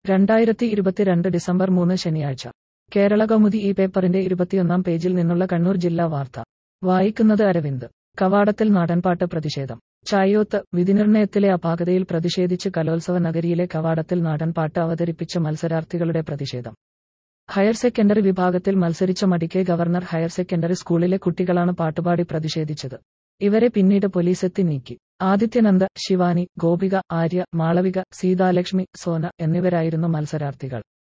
രണ്ടായിരത്തി ഇരുപത്തിരണ്ട് ഡിസംബർ മൂന്ന് ശനിയാഴ്ച കേരള കൗമുദി ഈ പേപ്പറിന്റെ ഇരുപത്തിയൊന്നാം പേജിൽ നിന്നുള്ള കണ്ണൂർ ജില്ലാ വാർത്ത വായിക്കുന്നത് അരവിന്ദ് കവാടത്തിൽ നാടൻപാട്ട് പ്രതിഷേധം ചായോത്ത് വിധിനിർണയത്തിലെ അപാകതയിൽ പ്രതിഷേധിച്ച് കലോത്സവ നഗരിയിലെ കവാടത്തിൽ നാടൻപാട്ട് അവതരിപ്പിച്ച മത്സരാർത്ഥികളുടെ പ്രതിഷേധം ഹയർ സെക്കൻഡറി വിഭാഗത്തിൽ മത്സരിച്ച മടിക്കെ ഗവർണർ ഹയർ സെക്കൻഡറി സ്കൂളിലെ കുട്ടികളാണ് പാട്ടുപാടി പ്രതിഷേധിച്ചത് ഇവരെ പിന്നീട് പോലീസെത്തി നീക്കി ആദിത്യനന്ദ ശിവാനി ഗോപിക ആര്യ മാളവിക സീതാലക്ഷ്മി സോന എന്നിവരായിരുന്നു മത്സരാർത്ഥികൾ